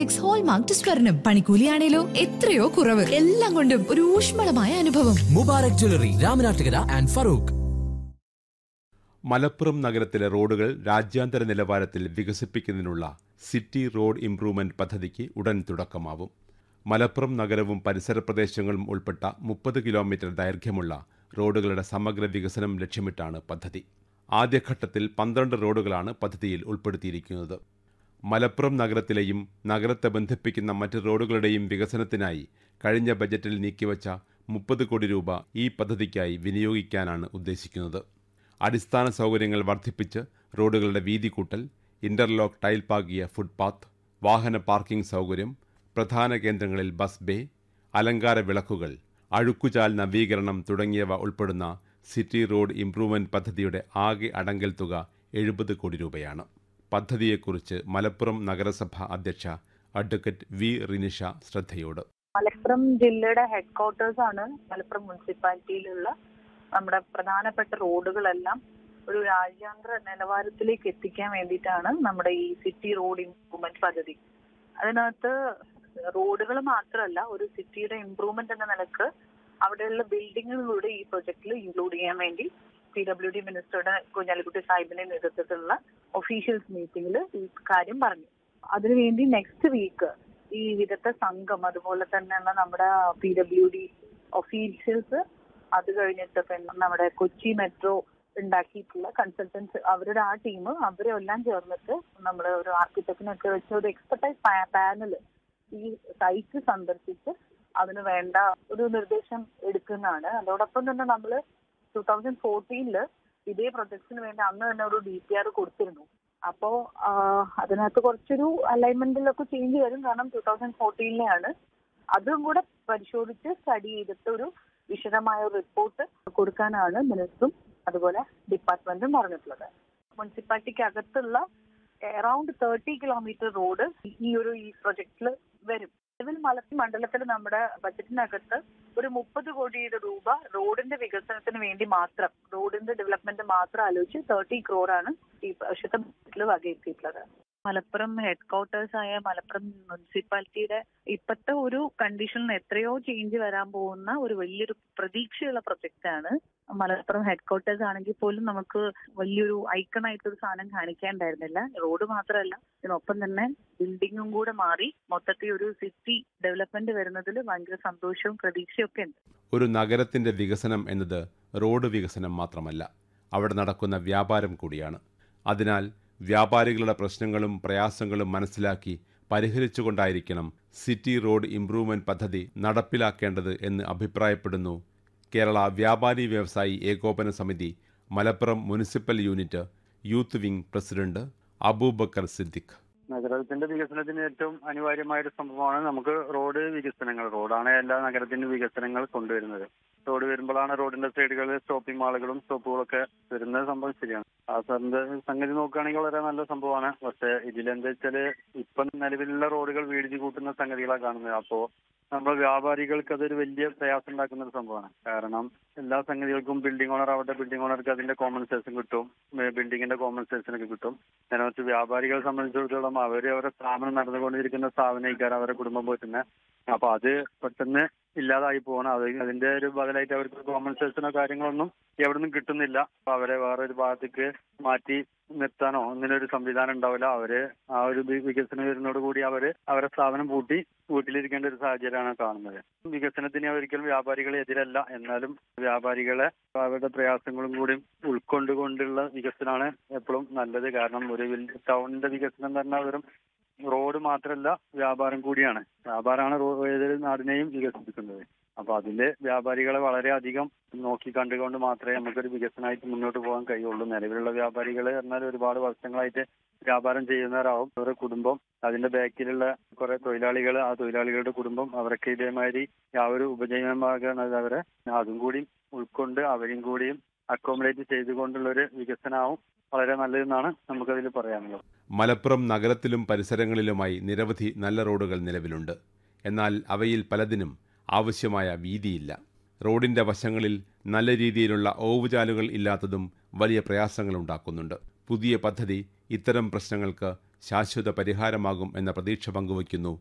X hallmark സ്വർണം പണിക്കൂലിയാണേലോ എത്രയോ കുറവ് എല്ലാം കൊണ്ടും ഒരു ഊഷ്മളമായ അനുഭവം മുബാറക് ജ്വല്ലറി രാമനാട്ടുകര ആൻഡ് ഫറൂഖ് മലപ്പുറം നഗരത്തിലെ റോഡുകൾ രാജ്യാന്തര നിലവാരത്തിൽ വികസിപ്പിക്കുന്നതിനുള്ള സിറ്റി റോഡ് ഇംപ്രൂവ്മെന്റ് പദ്ധതിക്ക് ഉടൻ തുടക്കമാവും മലപ്പുറം നഗരവും പരിസര പ്രദേശങ്ങളും ഉൾപ്പെട്ട മുപ്പത് കിലോമീറ്റർ ദൈർഘ്യമുള്ള റോഡുകളുടെ സമഗ്ര വികസനം ലക്ഷ്യമിട്ടാണ് പദ്ധതി ആദ്യഘട്ടത്തിൽ പന്ത്രണ്ട് റോഡുകളാണ് പദ്ധതിയിൽ ഉൾപ്പെടുത്തിയിരിക്കുന്നത് മലപ്പുറം നഗരത്തിലെയും നഗരത്തെ ബന്ധിപ്പിക്കുന്ന മറ്റ് റോഡുകളുടെയും വികസനത്തിനായി കഴിഞ്ഞ ബജറ്റിൽ നീക്കിവച്ച മുപ്പത് കോടി രൂപ ഈ പദ്ധതിക്കായി വിനിയോഗിക്കാനാണ് ഉദ്ദേശിക്കുന്നത് അടിസ്ഥാന സൗകര്യങ്ങൾ വർദ്ധിപ്പിച്ച് റോഡുകളുടെ വീതി കൂട്ടൽ ഇന്റർലോക്ക് ടൈൽ പാകിയ ഫുട്പാത്ത് വാഹന പാർക്കിംഗ് സൗകര്യം പ്രധാന കേന്ദ്രങ്ങളിൽ ബസ് ബേ അലങ്കാര വിളക്കുകൾ അഴുക്കുചാൽ നവീകരണം തുടങ്ങിയവ ഉൾപ്പെടുന്ന സിറ്റി റോഡ് ഇംപ്രൂവ്മെന്റ് പദ്ധതിയുടെ ആകെ അടങ്കൽ തുക എഴുപത് കോടി രൂപയാണ് പദ്ധതിയെക്കുറിച്ച് മലപ്പുറം നഗരസഭ അധ്യക്ഷ അഡ്വക്കേറ്റ് വി റിനിഷ ശ്രദ്ധയോട് മലപ്പുറം ജില്ലയുടെ ഹെഡ് ക്വാർട്ടേഴ്സ് ആണ് മലപ്പുറം മുനിസിപ്പാലിറ്റിയിലുള്ള നമ്മുടെ പ്രധാനപ്പെട്ട റോഡുകളെല്ലാം ഒരു രാജ്യാന്തര നിലവാരത്തിലേക്ക് എത്തിക്കാൻ വേണ്ടിയിട്ടാണ് നമ്മുടെ ഈ സിറ്റി റോഡ് ഇംപ്രൂവ്മെന്റ് പദ്ധതി അതിനകത്ത് റോഡുകൾ മാത്രമല്ല ഒരു സിറ്റിയുടെ ഇംപ്രൂവ്മെന്റ് എന്ന നിലക്ക് അവിടെയുള്ള ബിൽഡിങ്ങുകളുടെ ഈ പ്രൊജക്റ്റിൽ ഇൻക്ലൂഡ് ചെയ്യാൻ വേണ്ടി പി ഡബ്ല്യു ഡി മിനിസ്റ്ററുടെ കുഞ്ഞാലിക്കുട്ടി സാഹിബിന്റെ നേതൃത്വത്തിലുള്ള ഒഫീഷ്യൽസ് മീറ്റിംഗിൽ ഈ കാര്യം പറഞ്ഞു അതിനുവേണ്ടി നെക്സ്റ്റ് വീക്ക് ഈ വിദഗ്ധ സംഘം അതുപോലെ തന്നെയുള്ള നമ്മുടെ പി ഡബ്ല്യു ഡി ഒഫീഷ്യൽസ് അത് കഴിഞ്ഞിട്ട് പിന്നെ നമ്മുടെ കൊച്ചി മെട്രോ ഉണ്ടാക്കിയിട്ടുള്ള കൺസൾട്ടൻസ് അവരുടെ ആ ടീം അവരെല്ലാം ചേർന്നിട്ട് നമ്മൾ ഒരു ആർക്കിടെക്റ്റിനൊക്കെ വെച്ച് ഒരു എക്സ്പെർട്ടൈസ് പാനൽ ഈ സൈറ്റ് സന്ദർശിച്ച് അതിന് വേണ്ട ഒരു നിർദ്ദേശം എടുക്കുന്നതാണ് അതോടൊപ്പം തന്നെ നമ്മൾ ടൂ തൗസൻഡ് ഫോർട്ടീനില് ഇതേ പ്രൊജക്ടിന് വേണ്ടി അന്ന് തന്നെ ഒരു ഡി പി ആർ കൊടുത്തിരുന്നു അപ്പോ അതിനകത്ത് കുറച്ചൊരു അലൈൻമെന്റിലൊക്കെ ചേഞ്ച് വരും കാരണം ടൂ തൗസൻഡ് ഫോർട്ടീനിലെയാണ് അതും കൂടെ പരിശോധിച്ച് സ്റ്റഡി ചെയ്തിട്ട് ഒരു വിശദമായ ഒരു റിപ്പോർട്ട് കൊടുക്കാനാണ് മിനിസ്റ്ററും അതുപോലെ ഡിപ്പാർട്ട്മെന്റും പറഞ്ഞിട്ടുള്ളത് മുനിസിപ്പാലിറ്റിക്ക് അകത്തുള്ള അറൌണ്ട് തേർട്ടി കിലോമീറ്റർ റോഡ് ഈ ഒരു ഈ പ്രൊജക്റ്റിൽ വരും നിലവിൽ മലപ്പുറം മണ്ഡലത്തിൽ നമ്മുടെ ബജറ്റിനകത്ത് ഒരു മുപ്പത് കോടിയുടെ രൂപ റോഡിന്റെ വികസനത്തിന് വേണ്ടി മാത്രം റോഡിന്റെ ഡെവലപ്മെന്റ് മാത്രം ആലോചിച്ച് തേർട്ടി ക്രോറാണ് ഈ വർഷത്തെ ബജറ്റിൽ വകയിരുത്തിയിട്ടുള്ളത് മലപ്പുറം ഹെഡ് ക്വാർട്ടേഴ്സ് ആയ മലപ്പുറം മുനിസിപ്പാലിറ്റിയുടെ ഇപ്പോഴത്തെ ഒരു കണ്ടീഷനിൽ എത്രയോ ചേഞ്ച് വരാൻ പോകുന്ന ഒരു വലിയൊരു പ്രതീക്ഷയുള്ള പ്രൊജക്റ്റ് ആണ് മലപ്പുറം ഹെഡ് ക്വാർട്ടേഴ്സ് ആണെങ്കിൽ പോലും നമുക്ക് വലിയൊരു ഐക്കൺ ആയിട്ടൊരു സാധനം കാണിക്കാണ്ടായിരുന്നില്ല റോഡ് മാത്രമല്ല ഇതിനൊപ്പം തന്നെ ബിൽഡിങ്ങും കൂടെ മാറി മൊത്തത്തിൽ ഒരു സിറ്റി ഡെവലപ്മെന്റ് വരുന്നതിൽ ഭയങ്കര സന്തോഷവും പ്രതീക്ഷയും ഒക്കെ ഉണ്ട് ഒരു നഗരത്തിന്റെ വികസനം എന്നത് റോഡ് വികസനം മാത്രമല്ല അവിടെ നടക്കുന്ന വ്യാപാരം കൂടിയാണ് അതിനാൽ വ്യാപാരികളുടെ പ്രശ്നങ്ങളും പ്രയാസങ്ങളും മനസ്സിലാക്കി പരിഹരിച്ചുകൊണ്ടായിരിക്കണം സിറ്റി റോഡ് ഇംപ്രൂവ്മെന്റ് പദ്ധതി നടപ്പിലാക്കേണ്ടത് എന്ന് അഭിപ്രായപ്പെടുന്നു കേരള വ്യാപാരി വ്യവസായി ഏകോപന സമിതി Malappuram municipal unit youth wing president Abubakar Siddique നഗരത്തിന്റെ വികസനത്തിന് ഏറ്റവും അനിവാര്യമായ ഒരു സംഭവമാണ് നമുക്ക് റോഡ് വികസനങ്ങൾ റോഡാണ് എല്ലാ നഗരത്തിന്റെ വികസനങ്ങൾ കൊണ്ടുവരുന്നത് റോഡ് വരുമ്പോഴാണ് റോഡിന്റെ സൈഡുകളിൽ ഷോപ്പിംഗ് മാളുകളും ഷോപ്പുകളൊക്കെ വരുന്നത് സംഭവം ശരിയാണ് ആ സാറിന്റെ സംഗതി നോക്കുകയാണെങ്കിൽ വളരെ നല്ല സംഭവമാണ് പക്ഷെ ഇതിലെന്താ വെച്ചാല് ഇപ്പം നിലവിലുള്ള റോഡുകൾ വീടിച്ച് കൂട്ടുന്ന സംഗതികളാണ് കാണുന്നത് അപ്പോ നമ്മൾ വ്യാപാരികൾക്ക് അതൊരു വലിയ പ്രയാസം ഉണ്ടാക്കുന്ന ഒരു സംഭവമാണ് കാരണം എല്ലാ സംഗതികൾക്കും ബിൽഡിംഗ് ഓണർ ആവട്ടെ ബിൽഡിംഗ് ഓണർക്ക് അതിന്റെ കോമ്പൻസേഷൻ കിട്ടും ബിൽഡിങ്ങിന്റെ കോമ്പൻസേഷൻ ഒക്കെ കിട്ടും നേരെ മറിച്ച് വ്യാപാരികളെ സംബന്ധിച്ചിടത്തോളം അവർ അവരുടെ സ്ഥാപനം നടന്നുകൊണ്ടിരിക്കുന്ന സ്ഥാപനക്കാർ അവരുടെ കുടുംബം പോറ്റുന്ന അപ്പൊ അത് പെട്ടെന്ന് ഇല്ലാതായി പോകണം അത് അതിന്റെ ഒരു ബദലായിട്ട് അവർക്ക് കോമ്പൻസേഷനോ കാര്യങ്ങളൊന്നും എവിടെ നിന്നും കിട്ടുന്നില്ല അപ്പൊ അവരെ വേറെ ഒരു ഭാഗത്തേക്ക് മാറ്റി നിർത്താനോ അങ്ങനെ ഒരു സംവിധാനം ഉണ്ടാവില്ല അവര് ആ ഒരു വി- വികസനം വരുന്നതോട് കൂടി അവര് അവരെ സ്ഥാപനം പൂട്ടി വീട്ടിലിരിക്കേണ്ട ഒരു സാഹചര്യമാണ് കാണുന്നത് വികസനത്തിന് ഒരിക്കലും വ്യാപാരികളെ എതിരല്ല എന്നാലും വ്യാപാരികളെ അവരുടെ പ്രയാസങ്ങളും കൂടി ഉൾക്കൊണ്ടുകൊണ്ടുള്ള വികസനമാണ് എപ്പോഴും നല്ലത് കാരണം ഒരു വലിയ ടൗണിന്റെ വികസനം എന്ന് പറഞ്ഞാൽ വെറും റോഡ് മാത്രമല്ല വ്യാപാരം കൂടിയാണ് വ്യാപാരമാണ് റോ- ഏതൊരു നാടിനെയും വികസിപ്പിക്കുന്നത് അപ്പൊ അതില് വ്യാപാരികളെ വളരെയധികം നോക്കി കണ്ടുകൊണ്ട് മാത്രമേ നമുക്കൊരു വികസനമായിട്ട് മുന്നോട്ട് പോകാൻ കഴിയുള്ളൂ നിലവിലുള്ള വ്യാപാരികൾ പറഞ്ഞാൽ ഒരുപാട് വർഷങ്ങളായിട്ട് വ്യാപാരം ചെയ്യുന്നവരാവും അവരുടെ കുടുംബം അതിന്റെ ബാക്കിലുള്ള കുറെ തൊഴിലാളികൾ ആ തൊഴിലാളികളുടെ കുടുംബം അവരൊക്കെ ഇതേമാതിരി ആ ഒരു ഉപജീവനമാകുന്നത് അവരെ അതും കൂടി ഉൾക്കൊണ്ട് അവരെയും കൂടിയും അക്കോമഡേറ്റ് ചെയ്തുകൊണ്ടുള്ള ഒരു വികസനമാവും വളരെ നല്ലതെന്നാണ് നമുക്കതിൽ പറയാനുള്ളത് മലപ്പുറം നഗരത്തിലും പരിസരങ്ങളിലുമായി നിരവധി നല്ല റോഡുകൾ നിലവിലുണ്ട് എന്നാൽ അവയിൽ പലതിനും ആവശ്യമായ വീതിയില്ല റോഡിന്റെ വശങ്ങളിൽ നല്ല രീതിയിലുള്ള ഓവുചാലുകൾ ഇല്ലാത്തതും വലിയ പ്രയാസങ്ങളുണ്ടാക്കുന്നുണ്ട് പുതിയ പദ്ധതി ഇത്തരം പ്രശ്നങ്ങൾക്ക് ശാശ്വത പരിഹാരമാകും എന്ന പ്രതീക്ഷ പങ്കുവയ്ക്കുന്നു